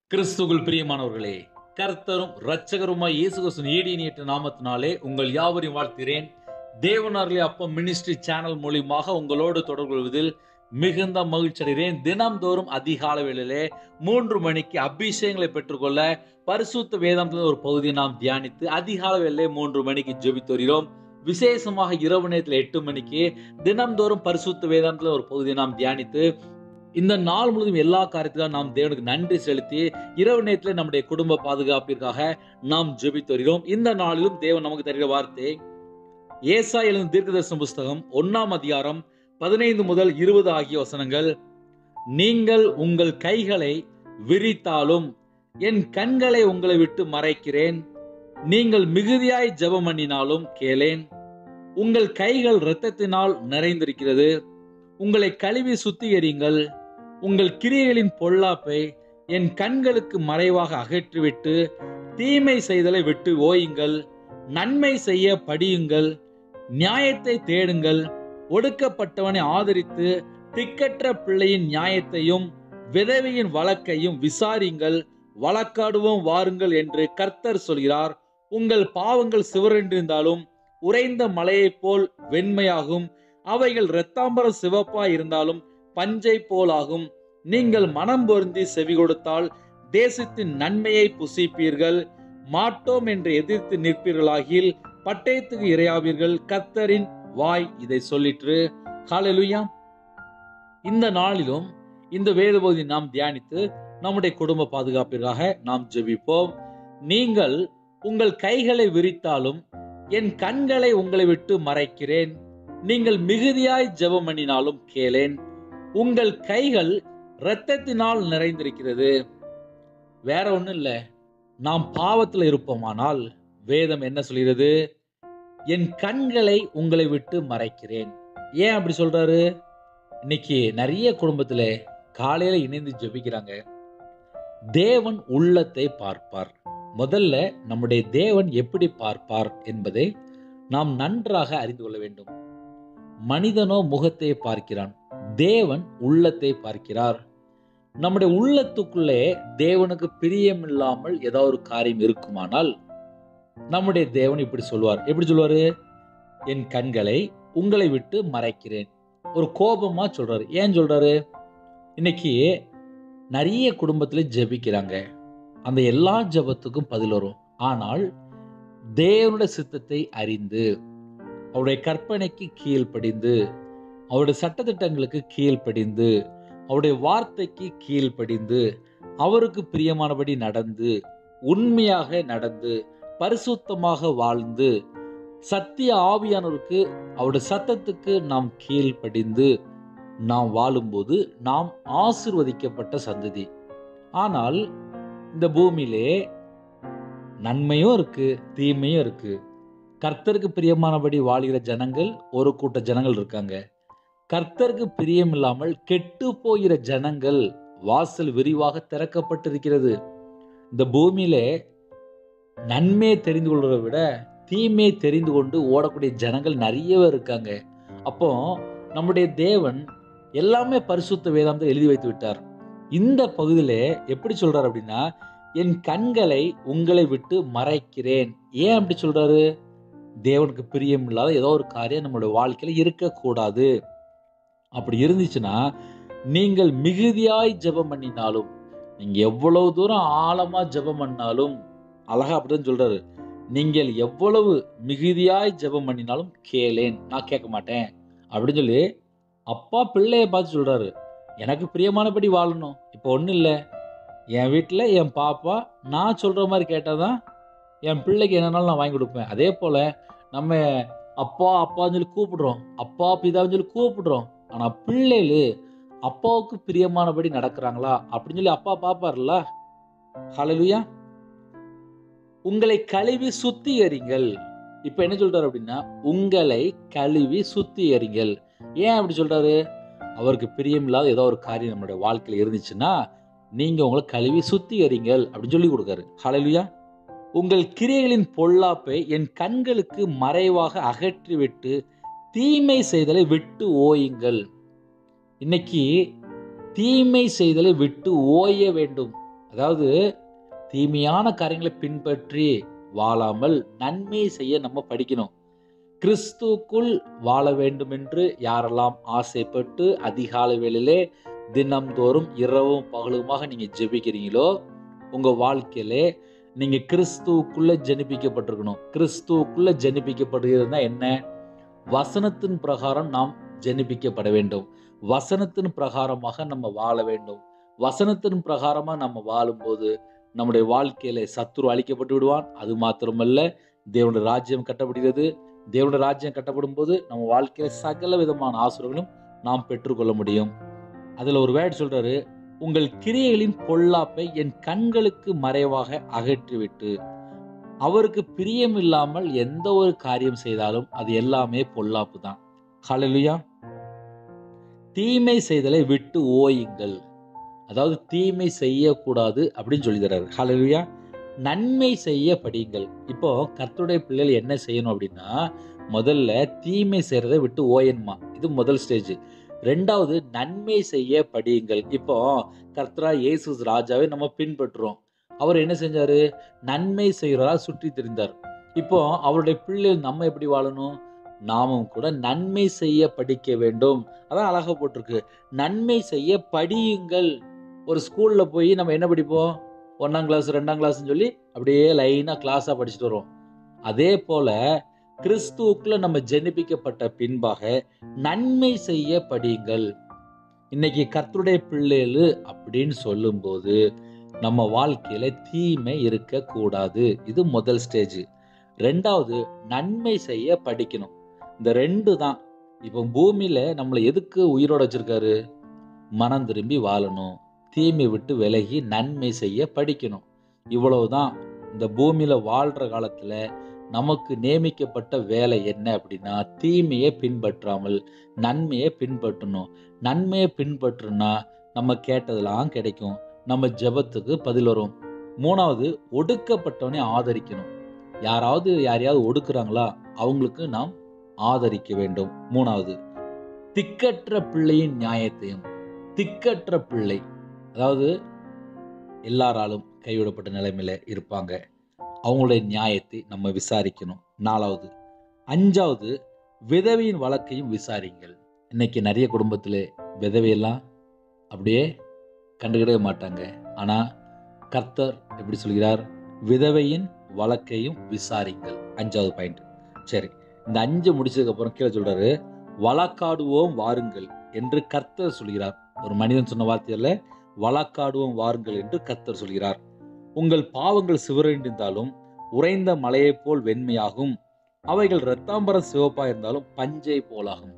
கிறிஸ்துவுக்குள் பிரியமானவர்களே கர்த்தரும் இரட்சகருமாய் இயேசு கிறிஸ்துவின் ஈடியனியற்ற நாமத்தினாலே உங்கள் யாவரையும் வாழ்த்துகிறேன் தேவனார்லே அப்பம் மினிஸ்ட்ரி சேனல் மூலியமாக உங்களோடு தொடர்பு கொள்வதில் மிகுந்த மகிழ்ச்சி அடைகிறேன் தினம்தோறும் அதிகால வேளையிலே மூன்று மணிக்கு அபிஷேகங்களை பெற்றுக்கொள்ள பரிசுத்த வேதாந்தத்தின் ஒரு பகுதியை நாம் தியானித்து அதிகால வேளையிலே மூன்று மணிக்கு ஜெபித்து வருகிறோம் விசேஷமாக இரவு நேரத்தில் எட்டு மணிக்கு தினம்தோறும் பரிசுத்த வேதாந்தத்தில் ஒரு பகுதியை நாம் தியானித்து இந்த நாள் முழுவதும் எல்லா காரியத்திலும் நாம் தேவனுக்கு நன்றி செலுத்தி இரவு நேரத்தில் நம்முடைய குடும்ப பாதுகாப்பிற்காக நாம் ஜெபித்து வருகிறோம் இந்த நாளிலும் தேவன் நமக்கு தருகிற வார்த்தை ஏசா எழுதும் தீர்க்கதர்சன புஸ்தகம் ஒன்னாம் அதிகாரம் பதினைந்து முதல் இருபது ஆகிய வசனங்கள் நீங்கள் உங்கள் கைகளை விரித்தாலும் என் கண்களை உங்களை விட்டு மறைக்கிறேன் நீங்கள் மிகுதியாய் ஜெபம் பண்ணினாலும் கேளேன் உங்கள் கைகள் இரத்தத்தினால் நிறைந்திருக்கிறது உங்களை கழுவி சுத்திகரிங்கள் உங்கள் கிரியைகளின் பொல்லாப்பை என் கண்களுக்கு மறைவாக அகற்றிவிட்டு தீமை செய்தலை விட்டு ஓயுங்கள் நன்மை செய்ய படியுங்கள் நியாயத்தை தேடுங்கள் ஒடுக்கப்பட்டவனை ஆதரித்து திக்கற்ற பிள்ளையின் நியாயத்தையும் விதவையின் வழக்கையும் விசாரிங்கள் வழக்காடுவோம் வாருங்கள் என்று கர்த்தர் சொல்கிறார் உங்கள் பாவங்கள் சிவரென்றிருந்தாலும் உறைந்த மலையைப் போல் வெண்மையாகும் அவைகள் இரத்தாம்பரம் சிவப்பாய் இருந்தாலும் பஞ்சை போலாகும் நீங்கள் மனம் பொருந்தி செவி கொடுத்தால் தேசத்தின் நன்மையை புசிப்பீர்கள் மாட்டோம் என்று எதிர்த்து நிற்பீர்களாகில் பட்டயத்துக்கு இரையாவீர்கள் கர்த்தரின் வாய் இதை சொல்லிற்று ஹalleluya இந்த நாளிலும் இந்த வேத பகுதி நாம் தியானித்து நம்முடைய குடும்ப பாதுகாப்பிற்காக நாம் ஜெபிப்போம் நீங்கள் உங்கள் கைகளை விரித்தாலும் என் கண்களை உங்களை விட்டு மறைக்கிறேன் நீங்கள் மிகுதியாய் ஜெபம் பண்ணினாலும் கேளேன் உங்கள் கைகள் இரத்தத்தினால் நிறைந்திருக்கிறது வேற ஒண்ணும் இல்ல நாம் பாவத்துல இருப்போமானால் வேதம் என்ன சொல்கிறது என் கண்களை உங்களை விட்டு மறைக்கிறேன் ஏன் அப்படி சொல்றாரு இன்னைக்கு நிறைய குடும்பத்துல காலையில இணைந்து ஜெபிக்கிறாங்க தேவன் உள்ளத்தை பார்ப்பார் முதல்ல நம்முடைய தேவன் எப்படி பார்ப்பார் என்பதை நாம் நன்றாக அறிந்து கொள்ள வேண்டும் மனிதனோ முகத்தை பார்க்கிறான் தேவன் உள்ளத்தை பார்க்கிறார் நம்முடைய உள்ளத்துக்குள்ளே தேவனுக்கு பிரியமில்லாமல் ஏதாவது ஒரு காரியம் இருக்குமானால் நம்முடைய தேவன் இப்படி சொல்வார் எப்படி சொல்வாரு என் கண்களை உங்களை விட்டு மறைக்கிறேன் ஒரு கோபமா சொல்றாரு ஏன் சொல்றாரு இன்னைக்கு நிறைய குடும்பத்துல ஜெபிக்கிறாங்க அந்த எல்லா ஜெபத்துக்கும் பதில் வரும் ஆனால் தேவனுடைய சித்தத்தை அறிந்து அவருடைய கற்பனைக்கு கீழ்ப்படிந்து அவருடைய சட்டத்திட்டங்களுக்கு கீழ்ப்படிந்து அவருடைய வார்த்தைக்கு கீழ்ப்படிந்து அவருக்கு பிரியமானபடி நடந்து உண்மையாக நடந்து பரிசுத்தமாக வாழ்ந்து சத்திய ஆவியானவருக்கு அவருடைய சத்தத்துக்கு நாம் கீழ்ப்படிந்து நாம் வாழும்போது நாம் ஆசிர்வதிக்கப்பட்ட சந்ததி ஆனால் இந்த பூமியிலே நன்மையும் இருக்கு தீமையும் இருக்கு கர்த்தருக்கு பிரியமானபடி வாழ்கிற ஜனங்கள் ஒரு கூட்ட ஜனங்கள் இருக்காங்க கர்த்தருக்கு பிரியம் இல்லாமல் கெட்டு போகிற ஜனங்கள் வாசல் விரிவாக திறக்கப்பட்டிருக்கிறது இந்த பூமியில நன்மையை தெரிந்து கொள்றதை விட தீமையை தெரிந்து கொண்டு ஓடக்கூடிய ஜனங்கள் நிறைய பேர் இருக்காங்க அப்போ நம்முடைய தேவன் எல்லாமே பரிசுத்த வேதாந்தம் எழுதி வைத்து விட்டார் இந்த பகுதியில எப்படி சொல்றாரு அப்படின்னா என் கண்களை உங்களை விட்டு மறைக்கிறேன் ஏன் அப்படி சொல்றாரு தேவனுக்கு பிரியம் இல்லாத ஏதோ ஒரு காரியம் நம்மளுடைய வாழ்க்கையில இருக்கக்கூடாது அப்படி இருந்துச்சுன்னா நீங்கள் மிகுதியாய் ஜெபம் பண்ணினாலும் நீங்க எவ்வளவு தூரம் ஆழமா ஜெபம் பண்ணாலும் அழகா அப்படிதான் சொல்றாரு நீங்கள் எவ்வளவு மிகுதியாய் ஜெபம் பண்ணினாலும் கேளேன் நான் கேட்க மாட்டேன் அப்படின்னு சொல்லி அப்பா பிள்ளைய பார்த்து சொல்றாரு எனக்கு பிரியமானபடி வாழணும் இப்போ ஒன்றும் இல்லை என் வீட்டில் என் பாப்பா நான் சொல்ற மாதிரி கேட்டாதான் என் பிள்ளைக்கு என்னன்னாலும் நான் வாங்கி கொடுப்பேன் அதே போல நம்ம அப்பா அப்பான்னு சொல்லி கூப்பிடுறோம் அப்பா பிதான்னு சொல்லி கூப்பிடுறோம் ஆனா பிள்ளைகள் அப்பாவுக்கு பிரியமானபடி நடக்கிறாங்களா அப்படின்னு சொல்லி அப்பா பாப்பார்ல ஹalleluya உங்களை கழுவி சுத்திகரிங்கள் இப்ப என்ன சொல்றாரு அப்படின்னா உங்களை கழுவி சுத்திகரிங்கள் ஏன் அப்படி சொல்றாரு அவருக்கு பிரியமில்லாத ஏதோ ஒரு காரியம் நம்மளுடைய வாழ்க்கையில இருந்துச்சுன்னா நீங்க உங்களை கழுவி சுத்திகரிங்கள் அப்படின்னு சொல்லி கொடுக்காரு ஹalleluya உங்கள் கிரியைகளின் பொல்லாப்பை என் கண்களுக்கு மறைவாக அகற்றிவிட்டு தீமை செய்தலை விட்டு ஓயுங்கள் இன்னைக்கு தீமை செய்தலை விட்டு ஓய வேண்டும் அதாவது தீமையான காரியங்களை பின்பற்றி வாழாமல் நன்மை செய்ய நம்ம படிக்கணும் கிறிஸ்துக்குள் வாழ வேண்டும் என்று யாரெல்லாம் ஆசைப்பட்டு அதிகாலை வேளையிலே தினம்தோறும் இரவும் பகலுமாக நீங்க ஜெபிக்கிறீங்களோ உங்க வாழ்க்கையிலே நீங்க கிறிஸ்துவுக்குள்ள ஜெனிப்பிக்கப்பட்டிருக்கணும் கிறிஸ்துவுக்குள்ள ஜெனிப்பிக்கப்படுகிறதுனா என்ன வசனத்தின் பிரகாரம் நாம் ஜெனிப்பிக்கப்பட வேண்டும் வசனத்தின் பிரகாரமாக நம்ம வாழ வேண்டும் வசனத்தின் பிரகாரமா நம்ம வாழும்போது நம்முடைய வாழ்க்கையில சத்துரு அழிக்கப்பட்டு விடுவான் அது மாத்திரமல்ல தேவனுடைய ராஜ்யம் கட்டப்படுகிறது தேவனுடைய ராஜ்யம் கட்டப்படும் போது நம்ம வாழ்க்கையில சகல விதமான ஆசுரங்களும் நாம் பெற்றுக்கொள்ள முடியும் அதுல ஒரு வேர்ட் சொல்றாரு உங்கள் கிரியைகளின் பொல்லாப்பை என் கண்களுக்கு மறைவாக அகற்றிவிட்டு அவருக்கு பிரியம் இல்லாமல் எந்த ஒரு காரியம் செய்தாலும் அது எல்லாமே பொல்லாப்பு தான் ஹalleluya தீமை செய்தலை விட்டு ஓயுங்கள் அதாவது தீமை செய்யக்கூடாது அப்படின்னு சொல்லி தர்றாரு ஹalleluya நன்மை செய்ய படியுங்கள் இப்போ கர்த்தருடைய பிள்ளைகள் என்ன செய்யணும் அப்படின்னா முதல்ல தீமை செய்யறதை விட்டு ஓயன்மா இது முதல் ஸ்டேஜ் ரெண்டாவது நன்மை செய்ய படியுங்கள் இப்போ கர்த்தரா இயேசு ராஜாவை நம்ம பின்பற்றுறோம் அவர் என்ன செஞ்சாரு நன்மை செய்கிறதா சுற்றி திரிந்தார் இப்போ அவருடைய பிள்ளைகள் நம்ம எப்படி வாழணும் நாமும் கூட நன்மை செய்ய படிக்க வேண்டும் அதான் அழகா போட்டிருக்கு நன்மை செய்ய படியுங்கள் ஒரு ஸ்கூல்ல போய் நம்ம என்ன படிப்போம் ஒன்னாம் கிளாஸ் ரெண்டாம் கிளாஸ்னு சொல்லி அப்படியே லைனா கிளாஸா படிச்சுட்டு வருவோம் அதே போல கிறிஸ்துவுக்குள்ள நம்ம ஜெனிப்பிக்கப்பட்ட பின்பாக நன்மை செய்ய படியுங்கள் இன்னைக்கு கர்த்தருடைய பிள்ளைகள் அப்படின்னு சொல்லும்போது நம்ம வாழ்க்கையில தீமை இருக்க கூடாது இது முதல் ஸ்டேஜ் ரெண்டாவது நன்மை செய்ய படிக்கணும் இந்த ரெண்டு தான் இப்போ பூமியில நம்மளை எதுக்கு உயிரோட வச்சிருக்காரு மனம் திரும்பி வாழணும் தீமை விட்டு விலகி நன்மை செய்ய படிக்கணும் இவ்வளவுதான் இந்த பூமியில வாழ்ற காலத்துல நமக்கு நியமிக்கப்பட்ட வேலை என்ன அப்படின்னா தீமையை பின்பற்றாமல் நன்மையை பின்பற்றணும் நன்மையை பின்பற்றுனா நம்ம கேட்டதெல்லாம் கிடைக்கும் நம்ம ஜெபத்துக்கு பதில் வரும் மூணாவது ஒடுக்கப்பட்டவனை ஆதரிக்கணும் யாராவது யாரையாவது ஒடுக்குறாங்களா அவங்களுக்கு நாம் ஆதரிக்க வேண்டும் மூணாவது திக்கற்ற பிள்ளையின் நியாயத்தையும் திக்கற்ற பிள்ளை அதாவது எல்லாராலும் கைவிடப்பட்ட நிலைமையில இருப்பாங்க அவங்களுடைய நியாயத்தை நம்ம விசாரிக்கணும் நாலாவது அஞ்சாவது விதவையின் வழக்கையும் விசாரிங்கள் இன்னைக்கு நிறைய குடும்பத்தில் விதவையெல்லாம் அப்படியே கண்டுக்கிடவே மாட்டாங்க ஆனால் கர்த்தர் எப்படி சொல்கிறார் விதவையின் வழக்கையும் விசாரிங்கள் அஞ்சாவது பாயிண்ட் சரி இந்த அஞ்சு முடிச்சதுக்கப்புறம் கீழே சொல்றாரு வழக்காடுவோம் வாருங்கள் என்று கர்த்தர் சொல்கிறார் ஒரு மனிதன் சொன்ன வார்த்தையில வழக்காடுவோம் வாருங்கள் என்று கர்த்தர் சொல்கிறார் உங்கள் பாவங்கள் சிவரண்டிருந்தாலும் உறைந்த மலையைப் போல் வெண்மையாகும் அவைகள் இரத்தாம்பரம் சிவப்பா இருந்தாலும் பஞ்சை போலாகும்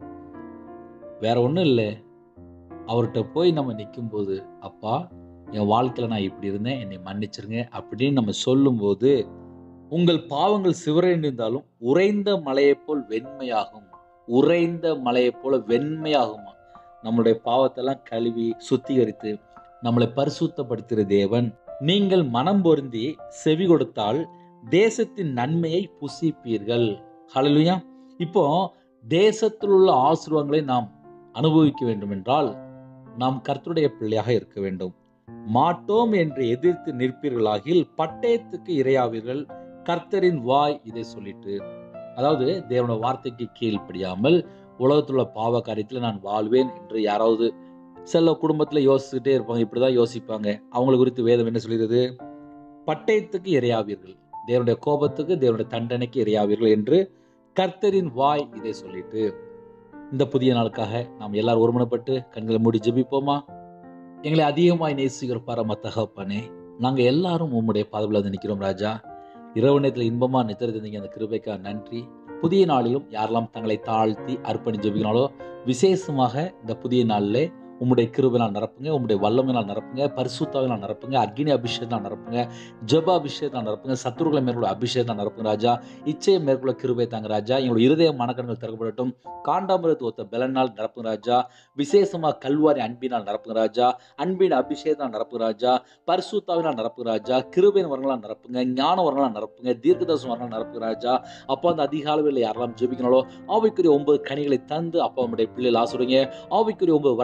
வேற ஒன்றும் இல்லை அவர்கிட்ட போய் நம்ம நிற்கும்போது அப்பா என் வாழ்க்கையில் நான் இப்படி இருந்தேன் என்னை மன்னிச்சிருங்க அப்படின்னு நம்ம சொல்லும்போது உங்கள் பாவங்கள் சிவரண்டிருந்தாலும் உறைந்த மலையைப் போல் வெண்மையாகும் உறைந்த மலையைப் போல வெண்மையாகுமா நம்மளுடைய பாவத்தெல்லாம் கழுவி சுத்திகரித்து நம்மளை பரிசுத்தப்படுத்துகிற தேவன் நீங்கள் மனம் பொருந்தி செவி கொடுத்தால் தேசத்தின் நன்மையை புசிப்பீர்கள் ஹalleluya இப்போ தேசத்தில் உள்ள ஆசீர்வாதங்களை நாம் அனுபவிக்க வேண்டும் என்றால் நாம் கர்த்தருடைய பிள்ளையாக இருக்க வேண்டும் மாட்டோம் என்று எதிர்த்து நிற்பீர்களாகில் பட்டயத்துக்கு இரையாவீர்கள் கர்த்தரின் வாய் இதை சொல்லிட்டு அதாவது தேவனோட வார்த்தைக்கு கீழ்ப்படியாமல் உலகத்தில் உள்ள பாவ காரியத்தில் நான் வாழ்வேன் என்று யாராவது சில குடும்பத்தில் யோசிச்சுட்டே இருப்பாங்க இப்படிதான் யோசிப்பாங்க அவங்களை குறித்து வேதம் என்ன சொல்கிறது பட்டயத்துக்கு இரையாவீர்கள் தேவனுடைய கோபத்துக்கு தேவனுடைய தண்டனைக்கு இரையாவீர்கள் என்று கர்த்தரின் வாய் இதை சொல்லிட்டு இந்த புதிய நாளுக்காக நாம் எல்லாரும் ஒருமனப்பட்டு கண்களை மூடி ஜெபிப்போமா எங்களை அதிகமாய் நேசிக்கிற பரம தகப்பனே நாங்க எல்லாரும் உம்முடைய பாதவில் வந்து நிற்கிறோம் ராஜா இரவு நேரத்தில் இன்பமா நித்திர தந்தீங்க அந்த கிருபைக்கா நன்றி புதிய நாளிலும் யாரெல்லாம் தங்களை தாழ்த்தி அர்ப்பணி ஜெபிக்கனாலோ விசேஷமாக இந்த புதிய நாளில் உம்முடைய கிருபினால் நிரப்புங்க உம்முடைய வல்லமையினால் நிரப்புங்க பரிசுத்தாவினால் நிரப்புங்க அக்னி அபிஷேகத்தினால் நிரப்புங்க ஜப அபிஷேகத்தினால் நிரப்புங்க சத்துருக்களை மேற்கொள்ள அபிஷேகத்தினால் நிரப்புங்க ராஜா இச்சையை மேற்கொள்ள கிருபை தாங்க ராஜா எங்களுடைய இருதய மனக்கண்கள் திறக்கப்படட்டும் காண்டாமிரத்து ஒத்த பலனால் நிரப்புங்க ராஜா விசேஷமாக கல்வாரி அன்பினால் நிரப்புங்க ராஜா அன்பின் அபிஷேகத்தினால் நிரப்புங்க ராஜா பரிசுத்தாவினால் நிரப்புங்க ராஜா கிருபையின் வரங்களால் நிரப்புங்க ஞான வரங்களால் நிரப்புங்க தீர்க்கதர்சன வரங்களால் நிரப்புங்க ராஜா அப்போ அந்த அதிகாலையில் யாரெல்லாம் ஜெபிக்கனாலோ ஆவிக்குரிய ஒன்பது கனிகளை தந்து அப்பா உங்களுடைய பிள்ளைகள் ஆசுறீங்க ஆவிக்குரிய ஒன்பது வரங்களை தந்து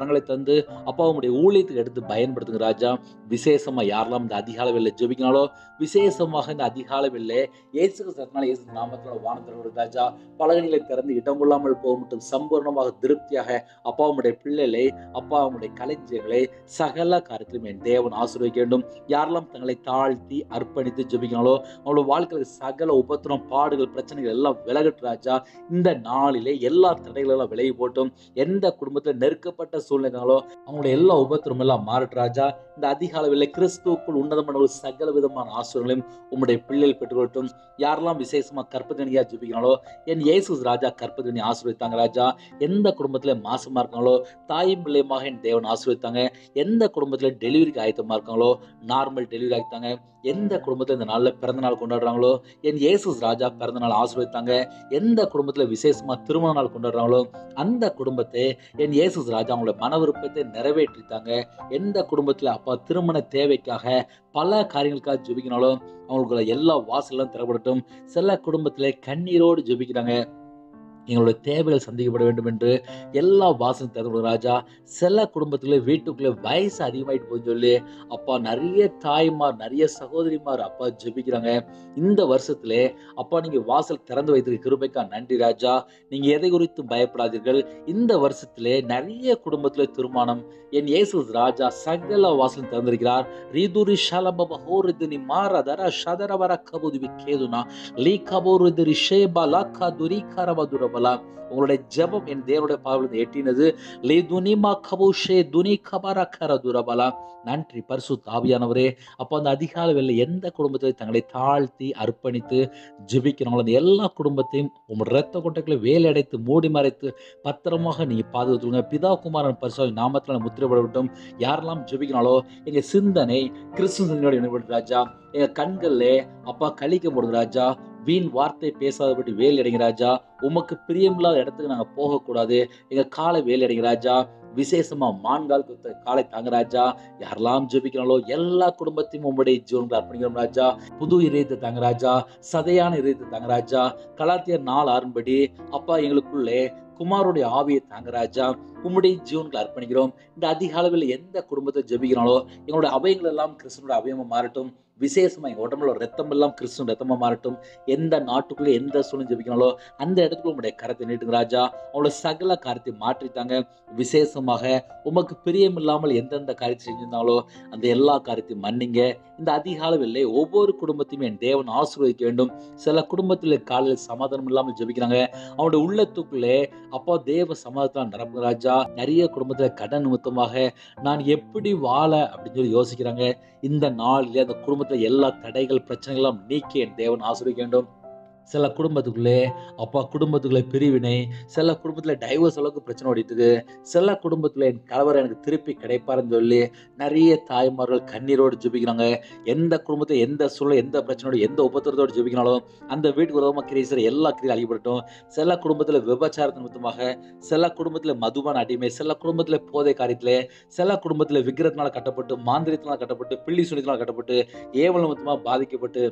திறந்து அப்பா உங்களுடைய ஊழியத்துக்கு எடுத்து பயன்படுத்துங்க ராஜா விசேஷமா யாரெல்லாம் இந்த அதிகால வேலை ஜெபிக்கனாலோ விசேஷமாக இந்த அதிகால வேலை இயேசு கிறிஸ்துவினால இயேசு நாமத்தோட வானத்தோட ராஜா பலகணிகளை திறந்து இடம் கொள்ளாமல் போக மட்டும் சம்பூர்ணமாக திருப்தியாக அப்பா உங்களுடைய பிள்ளைகளை அப்பா உங்களுடைய கலைஞர்களை சகல காரியத்திலும் என் தேவன் ஆசீர்வதிக்க வேண்டும் யாரெல்லாம் தங்களை தாழ்த்தி அர்ப்பணித்து ஜெபிக்கனாலோ அவங்களோட வாழ்க்கையில் சகல உபத்திரம் பாடுகள் பிரச்சனைகள் எல்லாம் விலகட்டு ராஜா இந்த நாளிலே எல்லா தடைகள் எல்லாம் விலகி போட்டும் எந்த குடும்பத்தில் நெருக்கப்பட்ட சூழ்நிலைகளோ அவங்களுடைய எல்லா உபத்திரம் எல்லாம் மாறட்டு ராஜா இந்த அதிகாலவில் கிறிஸ்துவுக்குள் உன்னதமான ஒரு சகல விதமான ஆசிரியர்களையும் உம்முடைய பிள்ளைகள் பெற்றுக்கொள்ளட்டும் யாரெல்லாம் விசேஷமா கற்பதனியா ஜெபிக்கிறாங்களோ என் இயேசு ராஜா கற்பதனி ஆசீர்வதித்தாங்க ராஜா எந்த குடும்பத்துல மாசமா இருக்காங்களோ தாயும் பிள்ளையமாக என் தேவன் ஆசீர்வதித்தாங்க எந்த குடும்பத்துல டெலிவரிக்கு ஆயத்தமா இருக்காங்களோ நார்மல் டெலிவரி ஆகித்தாங்க எந்த குடும்பத்துல இந்த நாள்ல பிறந்த நாள் கொண்டாடுறாங்களோ என் இயேசு ராஜா பிறந்த நாள் ஆசீர்வதித்தாங்க எந்த குடும்பத்துல விசேஷமா திருமண நாள் கொண்டாடுறாங்களோ அந்த குடும்பத்தை என் இயேசு ராஜா அவங்களோட மன விருப்பத்தை நிறைவேற்றித்தாங்க எந்த குடும்பத்துல அப்பா திருமண தேவைக்காக பல காரியங்களுக்காக ஜெபிக்கனாலும் அவங்களுக்கு எல்லா வாசலும் திறப்படட்டும் சில குடும்பத்துல கண்ணீரோடு ஜெபிக்கிறாங்க எங்களுடைய தேவைகள் சந்திக்கப்பட வேண்டும் என்று எல்லா வாசலும் திறந்து ராஜா சில குடும்பத்துல வீட்டுக்குள்ள வயசு அதிகமாயிட்டு போகுதுன்னு சொல்லி அப்பா நிறைய தாய்மார் நிறைய சகோதரிமார் அப்பா ஜெபிக்கிறாங்க இந்த வருஷத்துல அப்பா நீங்க வாசல் திறந்து வைத்திருக்க கிருபைக்கா நன்றி ராஜா நீங்க எதை குறித்து பயப்படாதீர்கள் இந்த வருஷத்திலே நிறைய குடும்பத்துல திருமணம் என் இயேசு ராஜா சகல வாசலும் திறந்திருக்கிறார் ரீதுரி ஷலபப ஹோரிதுனி மாரதர ஷதரவர கபுதுவி கேதுனா லீ கபோருதிரி ஷேபா லாக்கா துரி கரபதுரபலா உங்களுடைய ஜெபம் என் தேவனுடைய பாவலிருந்து எட்டினது லீ துனிமா கபுஷே துனி கபர கரதுரபலா நன்றி பரிசு ஆவியானவரே அப்போ அந்த அதிகால வேலை எந்த குடும்பத்தில் தங்களை தாழ்த்தி அர்ப்பணித்து ஜெபிக்கிறாங்களோ அந்த எல்லா குடும்பத்தையும் உங்கள் ரத்த கொட்டைகளை வேலை அடைத்து மூடி மறைத்து பத்திரமாக நீங்க பாதுகாத்துருங்க பிதா குமாரன் பரிசு நாமத்தில் முத்திரப்படட்டும் யாரெல்லாம் ஜெபிக்கிறாங்களோ எங்க சிந்தனை கிறிஸ்துவ சிந்தனையோட இணைப்படும் ராஜா எங்க கண்கள்ல அப்பா கழிக்க போடுங்க ராஜா வீண் வார்த்தை பேசாதபடி வேலை அடைங்க ராஜா உமக்கு பிரியமில்லாத இடத்துக்கு நாங்க போகக்கூடாது எங்க காலை வேலை அடைங்க ராஜா விசேஷமா மான்கால் குத்த காலை தாங்க ராஜா யாரெல்லாம் ஜெபிக்கிறாங்களோ எல்லா குடும்பத்தையும் உங்களுடைய ஜீவன்கள் அர்ப்பணிக்கிறோம் ராஜா புது இதயத்தை தாங்க ராஜா சதையான இதயத்தை தாங்க ராஜா கலாத்தியர் நாள் ஆறும்படி அப்பா எங்களுக்குள்ளே குமாருடைய ஆவியை தாங்க ராஜா உம்முடைய ஜீவன்களை அர்ப்பணிக்கிறோம் இந்த அதிக அளவில் எந்த குடும்பத்தை ஜெபிக்கிறாங்களோ எங்களுடைய அவைகள் எல்லாம் கிறிஸ்தனுடைய அவயமா மாறட்டும் விசேஷமா எங்க உடம்புல ஒரு ரத்தம் எல்லாம் கிறிஸ்துவ ரத்தமா மாறட்டும் எந்த நாட்டுக்குள்ள எந்த சூழ்நிலை ஜெபிக்கிறாங்களோ அந்த இடத்துல உங்களுடைய கரத்தை நீட்டுங்க ராஜா அவங்களோட சகல காரியத்தை மாற்றித்தாங்க விசேஷமாக உமக்கு பிரியம் இல்லாமல் எந்தெந்த காரியத்தை செஞ்சிருந்தாங்களோ அந்த எல்லா காரியத்தையும் மன்னிங்க இந்த அதிகாலவில் ஒவ்வொரு குடும்பத்தையும் என் தேவன் ஆசீர்வதிக்க வேண்டும் சில குடும்பத்தில் காலையில் சமாதானம் இல்லாமல் ஜெபிக்கிறாங்க அவனுடைய உள்ளத்துக்குள்ளே அப்பா தேவ சமாதானத்தில் நிரப்புங்க ராஜா நிறைய குடும்பத்துல கடன் நிமித்தமாக நான் எப்படி வாழ அப்படின்னு சொல்லி யோசிக்கிறாங்க இந்த நாளிலே அந்த குடும்பத்துல எல்லா தடைகள் பிரச்சனைகள் எல்லாம் நீக்கி என் தேவன் ஆசிரிக்க வேண்டும் சில குடும்பத்துக்குள்ளே அப்பா குடும்பத்துக்குள்ளே பிரிவினை சில குடும்பத்தில் டைவர்ஸ் அளவுக்கு பிரச்சனை ஓடிட்டுது சில குடும்பத்தில் என் கணவர் எனக்கு திருப்பி கிடைப்பாருன்னு சொல்லி நிறைய தாய்மார்கள் கண்ணீரோடு ஜெபிக்கிறாங்க எந்த குடும்பத்தை எந்த சூழல் எந்த பிரச்சனையோட எந்த உபத்திரத்தோடு ஜெபிக்கிறாலும் அந்த வீட்டுக்கு உதவமாக கிரீசர் எல்லா கிரியும் அழிபடட்டும் சில குடும்பத்தில் விபச்சாரத்து நிமித்தமாக சில குடும்பத்தில் மதுபான அடிமை சில குடும்பத்தில் போதை காரியத்தில் சில குடும்பத்தில் விக்கிரத்தினால கட்டப்பட்டு மாந்திரியத்தினால் கட்டப்பட்டு பிள்ளி சுனித்தினால் கட்டப்பட்டு ஏவல் நிமித்தமாக பாதிக்கப்பட்டு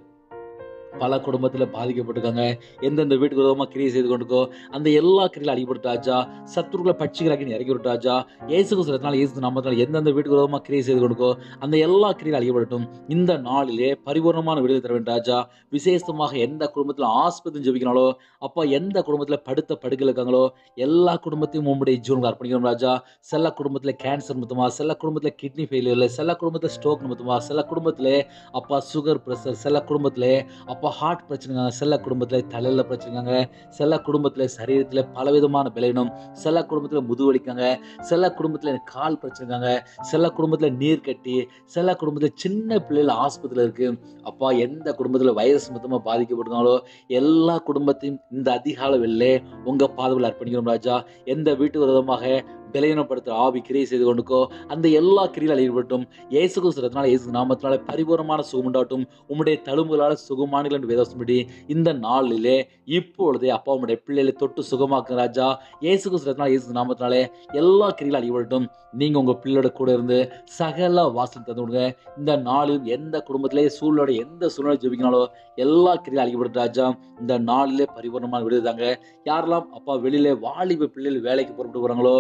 பல குடும்பத்தில் பாதிக்கப்பட்டிருக்காங்க எந்தெந்த வீட்டுக்கு விதமாக கிரியை செய்து கொண்டுக்கோ அந்த எல்லா கிரியிலும் அடிபட்டு ராஜா சத்துருக்களை பட்சிகளாக்கி நீ இறக்கி விட்டு ராஜா இயேசு கிறிஸ்துவத்தினால் இயேசு நாமத்தினால் எந்தெந்த வீட்டுக்கு விதமாக கிரியை செய்து கொண்டுக்கோ அந்த எல்லா கிரியிலும் அழியப்படட்டும் இந்த நாளிலே பரிபூர்ணமான விடுதலை தர வேண்டும் ராஜா விசேஷமாக எந்த குடும்பத்தில் ஆஸ்பத்திரி ஜெபிக்கிறாங்களோ அப்பா எந்த குடும்பத்தில் படுத்த படுக்கை இருக்காங்களோ எல்லா குடும்பத்தையும் உம்முடைய ஜீவன்கள் அர்ப்பணிக்கிறோம் ராஜா சில குடும்பத்தில் கேன்சர் நிமித்தமா சில குடும்பத்தில் கிட்னி ஃபெயிலியர்ல சில குடும்பத்தில் ஸ்ட்ரோக் நிமித்தமா சில குடும்பத்தில் அப்பா சுகர் ப்ரெஷர் சில குடும்பத்தில் அப்பா ஹார்ட் பிரச்சனைங்க சில குடும்பத்தில் தலையில் பிரச்சனைங்க சில குடும்பத்தில் சரீரத்தில் பலவிதமான விளையணும் சில குடும்பத்தில் முதுவலிக்காங்க சில குடும்பத்தில் எனக்கு கால் பிரச்சனைங்க சில குடும்பத்தில் நீர் கட்டி சில குடும்பத்தில் சின்ன பிள்ளைகள் ஆஸ்பத்திரியில் இருக்கு அப்பா எந்த குடும்பத்தில் வைரஸ் மொத்தமாக பாதிக்கப்பட்டிருந்தாலோ எல்லா குடும்பத்தையும் இந்த அதிகால வெள்ளே உங்க பாதவில் அர்ப்பணிக்கிறோம் ராஜா எந்த வீட்டு விரோதமாக பலவீனப்படுத்துற ஆவி கிரியை செய்து கொண்டுக்கோ அந்த எல்லா கிரியில் ஈடுபட்டும் இயேசு கிறிஸ்துவத்தினால இயேசு நாமத்தினால பரிபூர்ணமான சுகம் உண்டாட்டும் உம்முடைய தழும்புகளால் சுகமானிகள் என்று வேதவசம்படி இந்த நாளிலே இப்பொழுதே அப்பா உம்முடைய பிள்ளைகளை தொட்டு சுகமாக்கு ராஜா இயேசு கிறிஸ்துவத்தினால இயேசு நாமத்தினாலே எல்லா கிரியில் ஈடுபட்டும் நீங்க உங்க பிள்ளையோட கூட இருந்து சகல வாசல் தந்து விடுங்க இந்த நாளில் எந்த குடும்பத்திலே சூழலோட எந்த சூழ்நிலை ஜெபிக்கனாலோ எல்லா கிரியில் அழிக்கப்பட்டு ராஜா இந்த நாளிலே பரிபூர்ணமான விடுதாங்க யாரெல்லாம் அப்பா வெளியில வாலிப பிள்ளைகள் வேலைக்கு புறப்பட்டு போறாங்களோ யார்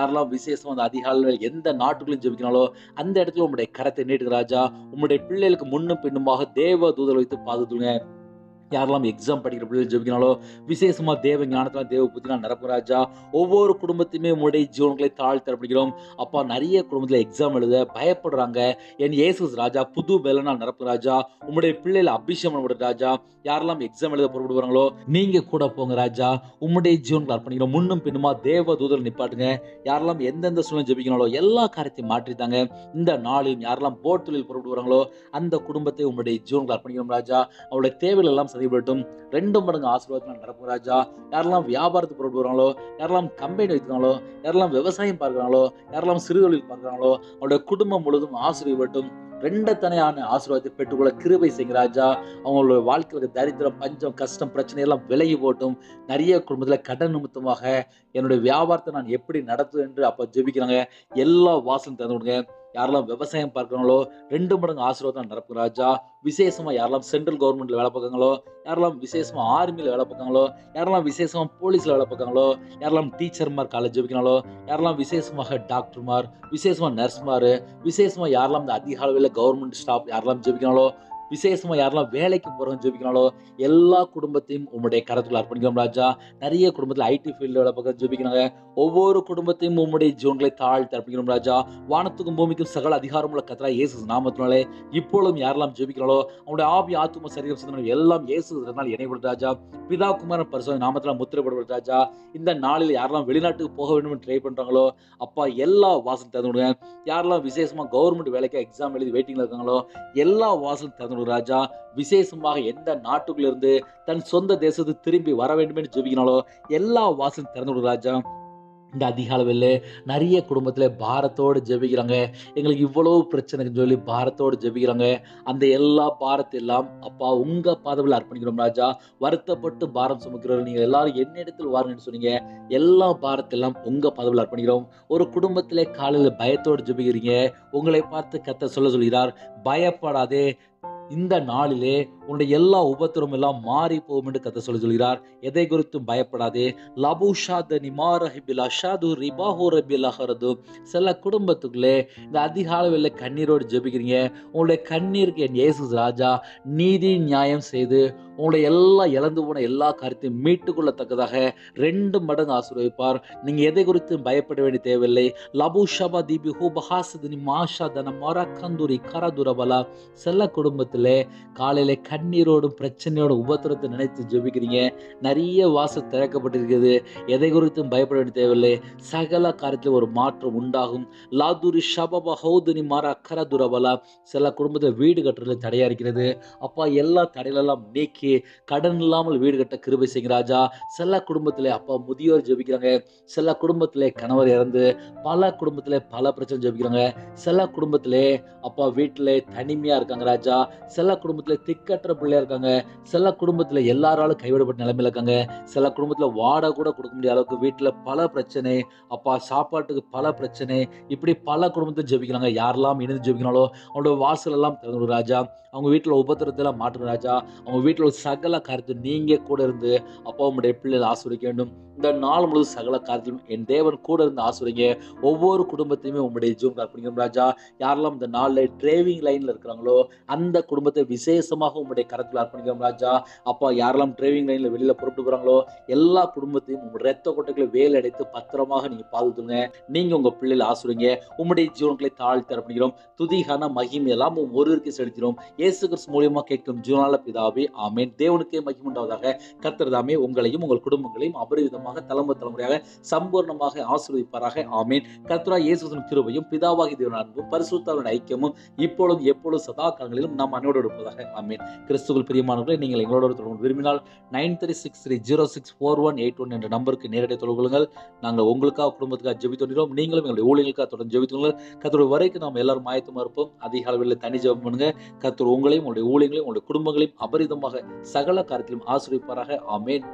யாரெல்லாம் விசேஷம் அந்த அதிகாலையில் எந்த நாட்டுக்குள்ளும் ஜெபிக்கிறாங்களோ அந்த இடத்துல உங்களுடைய கரத்தை நீட்டுங்க ராஜா உங்களுடைய பிள்ளைகளுக்கு முன்னும் பின்னுமாக தேவ தூதர் வைத்து பாதுகாத்துங்க யாரெல்லாம் எக்ஸாம் படிக்கிற பிள்ளைகள் ஜெபிக்கிறாங்களோ விசேஷமா தேவ ஞானத்துல தேவ புத்தினா நிரப்பு ராஜா ஒவ்வொரு குடும்பத்தையுமே உங்களுடைய ஜீவன்களை தாழ்த்தி தரப்படுகிறோம் அப்பா நிறைய குடும்பத்துல எக்ஸாம் எழுத பயப்படுறாங்க என் இயேசு ராஜா புது வேலைனா நிரப்பு ராஜா உங்களுடைய பிள்ளைகளை அபிஷேகம் பண்ண ராஜா யாரெல்லாம் எக்ஸாம் எழுத புறப்படுவாங்களோ நீங்க கூட போங்க ராஜா உம்முடைய ஜீவன்களை அர்ப்பணிக்கிறோம் முன்னும் பின்னுமா தேவ தூதர் நிப்பாட்டுங்க யாரெல்லாம் எந்தெந்த சூழ்நிலை ஜெபிக்கிறாங்களோ எல்லா காரியத்தையும் மாற்றித்தாங்க இந்த நாளில் யாரெல்லாம் போட் தொழில் புறப்படுவாங்களோ அந்த குடும்பத்தை உங்களுடைய ஜீவன்களை அர்ப்பணிக்கிறோம் ராஜா அவருடைய தேவைகள் எல்லாம் சரிபட்டும் ரெண்டு மடங்கு ஆசீர்வாதம் நடக்கும் ராஜா யாரெல்லாம் வியாபாரத்துக்கு புறப்படுறாங்களோ யாரெல்லாம் கம்பெனி வைக்கிறாங்களோ யாரெல்லாம் விவசாயம் பார்க்குறாங்களோ யாரெல்லாம் சிறு தொழில் பார்க்குறாங்களோ அவருடைய குடும்பம் முழுவதும் ஆசீர்வட்டும் ரெண்டத்தனையான ஆசீர்வாதத்தை பெற்றுக்கொள்ள கிருபை செய்யுங்க ராஜா அவங்களோட வாழ்க்கையில தரித்திரம் பஞ்சம் கஷ்டம் பிரச்சனை எல்லாம் விலகி போட்டும் நிறைய குடும்பத்துல கடன் நிமித்தமாக என்னுடைய வியாபாரத்தை நான் எப்படி நடத்துவேன் என்று அப்ப ஜெபிக்கிறாங்க எல்லா வாசலும் திறந்து விடுங்க யாரெல்லாம் விவசாயம் பார்க்குறாங்களோ ரெண்டு மடங்கு ஆசீர்வாதம் நடக்கும் ராஜா விசேஷமா யாரெல்லாம் சென்ட்ரல் கவர்மெண்ட்ல வேலை பார்க்காங்களோ யாரெல்லாம் விசேஷமா ஆர்மியில் வேலை பார்க்காங்களோ யாரெல்லாம் விசேஷமா போலீஸ்ல வேலை பார்க்காங்களோ யாரெல்லாம் டீச்சர்மார் காலேஜ் ஜெபிக்கிறாங்களோ யாரெல்லாம் விசேஷமாக டாக்டர்மார் விசேஷமா நர்ஸ்மார் விசேஷமா யாரெல்லாம் இந்த அதிக அளவில் கவர்மெண்ட் ஸ்டாஃப் யாரெல்லாம் ஜெபிக்கிறாங்களோ விசேஷமா யாரெல்லாம் வேலைக்கு போறவங்க ஜெபிக்கிறாங்களோ எல்லா குடும்பத்தையும் உங்களுடைய கரத்துக்குள்ள அர்ப்பணிக்கிறோம் ராஜா நிறைய குடும்பத்தில் ஐடி ஃபீல்டு வேலை பார்க்க ஜெபிக்கிறாங்க ஒவ்வொரு குடும்பத்தையும் உம்முடைய ஜீவன்களை தாழ்த்தி அர்ப்பணிக்கிறோம் ராஜா வானத்துக்கும் பூமிக்கும் சகல அதிகாரமுள்ள கத்தரா இயேசு நாமத்தினாலே இப்பொழுதும் யாரெல்லாம் ஜெபிக்கிறாங்களோ அவங்களுடைய ஆவி ஆத்தும சரீரம் சிந்தனை எல்லாம் இயேசுனால் இணைப்படுது ராஜா பிதா குமாரன் பரிசோதனை நாமத்தில் முத்திரப்படுவது ராஜா இந்த நாளில் யாரெல்லாம் வெளிநாட்டுக்கு போக வேண்டும் ட்ரை பண்றாங்களோ அப்பா எல்லா வாசலும் திறந்து விடுங்க யாரெல்லாம் விசேஷமா கவர்மெண்ட் வேலைக்கு எக்ஸாம் எழுதி வெயிட்டிங்ல இருக்காங்களோ எல்லா வாசலும் திறந்து விடுங்க ராஜா விசேஷமாக எந்த நாட்டுக்குள்ள இருந்து தன் சொந்த தேசத்துக்கு திரும்பி வர வேண்டும் என்று ஜெபிக்கிறாங்களோ எல்லா வாசலும் திறந்து விடுங்க ராஜா இந்த அதிக அளவில் நிறைய குடும்பத்தில் பாரத்தோடு ஜெபிக்கிறாங்க எங்களுக்கு இவ்வளோ பிரச்சனைன்னு சொல்லி பாரத்தோடு ஜெபிக்கிறாங்க அந்த எல்லா பாரத்தை எல்லாம் அப்பா உங்க பாதவில் அர்ப்பணிக்கிறோம் ராஜா வருத்தப்பட்டு பாரம் சுமக்கிறவர்கள் நீங்கள் எல்லாரும் என்னிடத்தில் வாருங்கன்னு சொன்னீங்க எல்லா பாரத்தெல்லாம் உங்க பதவியில் அர்ப்பணிக்கிறோம் ஒரு குடும்பத்திலே காலையில் பயத்தோடு ஜெபிக்கிறீங்க உங்களை பார்த்து கத்த சொல்ல சொல்கிறார் பயப்படாதே இந்த நாளிலே உன்னுடைய எல்லா உபத்திரம் எல்லாம் மாறி போகும் என்று கத்த சொல்லி சொல்கிறார் எதை குறித்தும் பயப்படாதே லபுஷாத நிமாரஹிபில் அஷாது ரிபாஹோ ரபில் அஹரது சில குடும்பத்துக்குள்ளே இந்த அதிக அளவில் கண்ணீரோடு ஜெபிக்கிறீங்க உங்களுடைய கண்ணீருக்கு என் இயேசு ராஜா நீதி நியாயம் செய்து உங்களுடைய எல்லா இழந்து போன எல்லா காரியத்தையும் மீட்டுக்கொள்ளத்தக்கதாக ரெண்டு மடங்கு ஆசீர்வதிப்பார் நீங்க எதை குறித்தும் பயப்பட வேண்டிய தேவையில்லை லபு ஷபா தீபி ஹூ பஹாசதினி மாஷா தன மர கந்தூரி கரதுரபலா சில குடும்பத்திலே காலையில கண்ணீரோடும் பிரச்சனையோடும் உபத்திரத்தை நினைத்து ஜெபிக்கிறீங்க நிறைய வாசல் திறக்கப்பட்டிருக்கிறது எதை குறித்தும் பயப்பட வேண்டிய தேவையில்லை சகல காரியத்தில் ஒரு மாற்றம் உண்டாகும் லாதுரி ஷபப ஹௌதுனி மாற அக்கர துரபலா சில குடும்பத்தில் வீடு கட்டுறதுல தடையா இருக்கிறது அப்பா எல்லா தடையிலெல்லாம் நீக்கி கடன் இல்லாமல் வீடு கட்ட கிருபை செய்யுங்க ராஜா சில குடும்பத்திலே அப்பா முதியோர் ஜெபிக்கிறாங்க சில குடும்பத்திலே கணவர் இறந்து பல குடும்பத்திலே பல பிரச்சனை ஜெபிக்கிறாங்க சில குடும்பத்திலே அப்பா வீட்டிலே தனிமையா இருக்காங்க ராஜா சில குடும்பத்திலே திக்கற்ற பிள்ளையா இருக்காங்க சில குடும்பத்துல எல்லாராலும் கைவிடப்பட்ட நிலைமையில இருக்காங்க சில குடும்பத்துல வாடகை கூட கொடுக்க முடியாத அளவுக்கு வீட்டுல பல பிரச்சனை அப்பா சாப்பாட்டுக்கு பல பிரச்சனை இப்படி பல குடும்பத்தை ஜெபிக்கிறாங்க யாரெல்லாம் இணைந்து ஜெபிக்கிறாங்களோ அவங்களோட வாசல் எல்லாம் திறந்து விடு ராஜா அவங்க வீட்டில் உபத்திரத்தை எல்லாம் மாற்றுங்க ராஜா அவங்க வீட்டில் ஒரு சகல காரியத்தை நீங்க கூட இருந்து அப்பா உங்களுடைய பிள்ளைகளை ஆசிரிக்க வேண்டும் இந்த நாள் முழுவதும் சகல காரியத்திலும் என் தேவன் கூட இருந்து ஆசிரிங்க ஒவ்வொரு குடும்பத்தையுமே உங்களுடைய ஜூம் அர்ப்பணிக்கணும் ராஜா யாரெல்லாம் இந்த நாளில் டிரைவிங் லைன்ல இருக்கிறாங்களோ அந்த குடும்பத்தை விசேஷமாக உங்களுடைய கரத்தில் அர்ப்பணிக்கிறோம் ராஜா அப்பா யாரெல்லாம் டிரைவிங் லைன்ல வெளியில புறப்பட்டு போறாங்களோ எல்லா குடும்பத்தையும் உங்களுடைய ரத்த கொட்டைகளை வேலை அடைத்து பத்திரமாக நீங்க பாதுகாத்துங்க நீங்க உங்க பிள்ளைகளை ஆசுறீங்க உங்களுடைய ஜீவன்களை தாழ்த்தி அர்ப்பணிக்கிறோம் துதிகான மகிமை எல்லாம் ஒருவருக்கு செலுத்தினோம் இயேசு கிறிஸ்து மூலியமா கேட்கும் ஜீவனால பிதாவே ஆமேன் தேவனுக்கே மகிமை உண்டாவதாக கர்த்தர்தாமே உங்களையும் உங்கள் குடும்பங்களையும் அபரிவிதமாக தலைமுறை தலைமுறையாக சம்பூர்ணமாக ஆசீர்வதிப்பாராக ஆமேன் கர்த்தரா இயேசுவின் கிருபையும் பிதாவாகி தேவன் அன்பும் பரிசுத்தாவின் ஐக்கியமும் இப்பொழுதும் எப்பொழுதும் சதா காலங்களிலும் நாம் அன்னோடு இருப்பதாக ஆமேன் கிறிஸ்துவில் பிரியமானவர்களை நீங்கள் எங்களோட தொடர்பு விரும்பினால் nine three six three zero six four one eight one என்ற நம்பருக்கு நேரடியாக தொடர்பு கொள்ளுங்கள் நாங்கள் உங்களுக்காக குடும்பத்துக்காக ஜெபித்தோம் நீங்களும் எங்களுடைய ஊழியர்களுக்காக தொடர்ந்து ஜெபித்துங்கள் கத்தோட வரைக்கும் நாம் எல்லாரும் ஆயத்தமா இருப்போம் அதிக அளவில் தனி ஜெபம் பண்ணுங்க கத்தர் உங்களையும் உங்களுடைய ஊழியங்களையும் உங்களுடைய குடும்பங்களையும் அபரிதமாக சகல காரியத்திலும் ஆசிரியப்பாராக ஆமேன்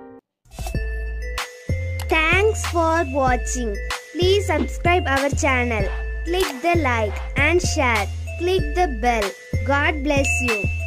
Thanks for watching. Please subscribe our channel. Click the like and share. Click the bell. God bless you.